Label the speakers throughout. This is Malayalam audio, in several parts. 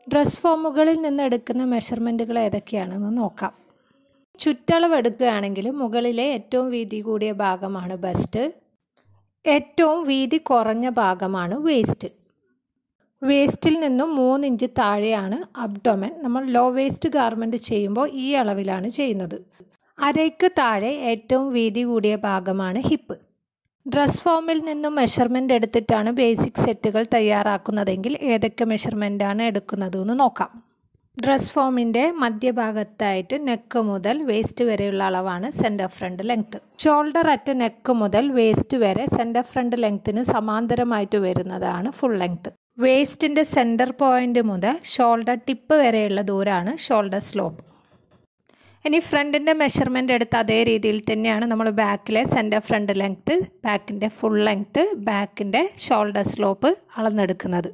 Speaker 1: ഡ്രസ് ഫോമുകളിൽ നിന്ന് എടുക്കുന്ന മെഷർമെൻറ്റുകൾ ഏതൊക്കെയാണെന്ന് നോക്കാം ചുറ്റളവ് എടുക്കുകയാണെങ്കിൽ മുകളിലെ ഏറ്റവും വീതി കൂടിയ ഭാഗമാണ് ബസ്റ്റ് ഏറ്റവും വീതി കുറഞ്ഞ ഭാഗമാണ് വേസ്റ്റ് വേസ്റ്റിൽ നിന്നും മൂന്ന് ഇഞ്ച് താഴെയാണ് അബ്ഡോമൻ നമ്മൾ ലോ വേസ്റ്റ് ഗാർമെൻറ്റ് ചെയ്യുമ്പോൾ ഈ അളവിലാണ് ചെയ്യുന്നത് അരയ്ക്ക് താഴെ ഏറ്റവും വീതി കൂടിയ ഭാഗമാണ് ഹിപ്പ് ഡ്രസ് ഫോമിൽ നിന്നും മെഷർമെൻ്റ് എടുത്തിട്ടാണ് ബേസിക് സെറ്റുകൾ തയ്യാറാക്കുന്നതെങ്കിൽ ഏതൊക്കെ മെഷർമെൻ്റാണ് എടുക്കുന്നത് എന്ന് നോക്കാം ഡ്രസ് ഫോമിൻ്റെ മധ്യഭാഗത്തായിട്ട് നെക്ക് മുതൽ വേസ്റ്റ് വരെയുള്ള അളവാണ് centre front length shoulder at neck മുതൽ വേസ്റ്റ് വരെ സെൻറ്റർ ഫ്രണ്ട് ലെങ്ത്തിന് സമാന്തരമായിട്ട് വരുന്നതാണ് ഫുൾ ലെങ്ത്ത് വേസ്റ്റിൻ്റെ സെൻറ്റർ പോയിൻ്റ് മുതൽ ഷോൾഡർ ടിപ്പ് വരെയുള്ള ദൂരമാണ് ഷോൾഡർ സ്ലോപ്പ് ഇനി ഫ്രണ്ടിൻ്റെ മെഷർമെൻ്റ് എടുത്ത അതേ രീതിയിൽ തന്നെയാണ് നമ്മൾ ബാക്കിലെ സെൻറ്റർ ഫ്രണ്ട് ലെങ്ത്ത് ബാക്കിൻ്റെ ഫുൾ ലെങ്ത്ത് ബാക്കിൻ്റെ ഷോൾഡർ സ്ലോപ്പ് അളന്നെടുക്കുന്നത്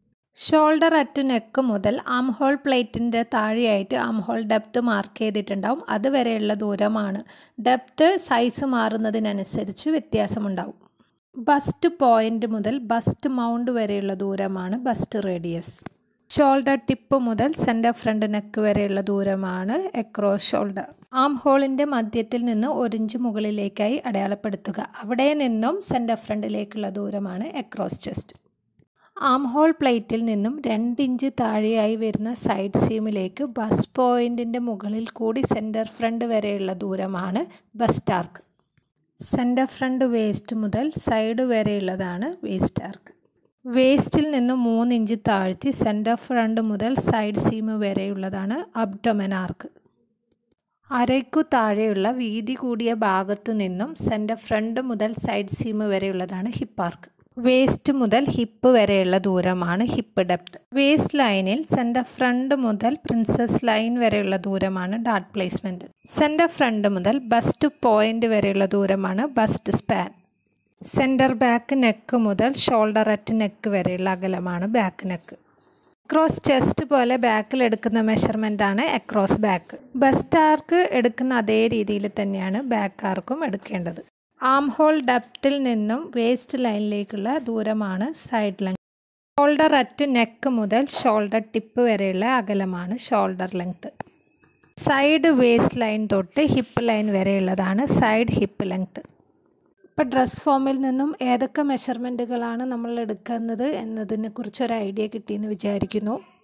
Speaker 1: ഷോൾഡർ അറ്റ് നെക്ക് മുതൽ ആം ഹോൾ പ്ലേറ്റിൻ്റെ താഴെയായിട്ട് ആം ഹോൾ ഡെപ്ത് മാർക്ക് ചെയ്തിട്ടുണ്ടാവും അതുവരെയുള്ള ദൂരമാണ് ഡെപ്ത് സൈസ് മാറുന്നതിനനുസരിച്ച് വ്യത്യാസമുണ്ടാവും ബസ്റ്റ് പോയിൻ്റ് മുതൽ ബസ്റ്റ് മൗണ്ട് വരെയുള്ള ദൂരമാണ് ബസ്റ്റ് റേഡിയസ് ഷോൾഡർ ടിപ്പ് മുതൽ സെൻറ്റർ ഫ്രണ്ട് നെക്ക് വരെയുള്ള ദൂരമാണ് എക്രോസ് ഷോൾഡർ ആം ഹോളിൻ്റെ മധ്യത്തിൽ നിന്ന് ഒരിഞ്ച് മുകളിലേക്കായി അടയാളപ്പെടുത്തുക അവിടെ നിന്നും സെൻറ്റർ ഫ്രണ്ടിലേക്കുള്ള ദൂരമാണ് എക്രോസ് ചെസ്റ്റ് ആം ഹോൾ പ്ലേറ്റിൽ നിന്നും രണ്ട് ഇഞ്ച് താഴെയായി വരുന്ന സൈഡ് സീമിലേക്ക് ബസ് പോയിൻറ്റിൻ്റെ മുകളിൽ കൂടി സെൻറ്റർ ഫ്രണ്ട് വരെയുള്ള ദൂരമാണ് bust arc centre front waist മുതൽ സൈഡ് വരെയുള്ളതാണ് വേസ്റ്റ് ആർക്ക് വേസ്റ്റിൽ നിന്ന് മൂന്ന് ഇഞ്ച് താഴ്ത്തി സെൻറ്റർ ഫ്രണ്ട് മുതൽ സൈഡ് സീം വരെയുള്ളതാണ് അബ്ഡൊമൻ ആർക്ക് അരയ്ക്കു താഴെയുള്ള വീതി കൂടിയ ഭാഗത്തു നിന്നും സെൻറ്റർ ഫ്രണ്ട് മുതൽ സൈഡ് സീം വരെയുള്ളതാണ് ഹിപ്പ് ആർക്ക് വേസ്റ്റ് മുതൽ ഹിപ്പ് വരെയുള്ള ദൂരമാണ് ഹിപ്പ് ഡെപ്ത് വേസ്റ്റ് ലൈനിൽ സെൻറ്റർ ഫ്രണ്ട് മുതൽ പ്രിൻസസ് ലൈൻ വരെയുള്ള ദൂരമാണ് ഡാർട്ട് പ്ലേസ്മെൻറ്റ് സെൻറ്റർ ഫ്രണ്ട് മുതൽ ബസ്റ്റ് പോയിൻ്റ് വരെയുള്ള ദൂരമാണ് bust span centre back neck മുതൽ ഷോൾഡർ അറ്റ് നെക്ക് വരെയുള്ള അകലമാണ് ബാക്ക് നെക്ക് അക്രോസ് ചെസ്റ്റ് പോലെ ബാക്കിൽ എടുക്കുന്ന മെഷർമെൻ്റ് ആണ് അക്രോസ് ബാക്ക് ബസ്റ്റ് ആർക്ക് എടുക്കുന്ന അതേ രീതിയിൽ തന്നെയാണ് ബാക്ക് ആർക്കും എടുക്കേണ്ടത് ആം ഹോൾ ഡെപ്തിൽ നിന്നും വേസ്റ്റ് ലൈനിലേക്കുള്ള ദൂരമാണ് side length shoulder at neck മുതൽ ഷോൾഡർ ടിപ്പ് വരെയുള്ള അകലമാണ് shoulder length side waist line തൊട്ട് ഹിപ്പ് ലൈൻ വരെയുള്ളതാണ് സൈഡ് ഹിപ്പ് ലെങ്ത് ഇപ്പോൾ ഡ്രസ് ഫോമിൽ നിന്നും ഏതൊക്കെ മെഷർമെൻറ്റുകളാണ് നമ്മൾ എടുക്കുന്നത് എന്നതിനെക്കുറിച്ച് ഒരു ഐഡിയ കിട്ടിയെന്ന് വിചാരിക്കുന്നു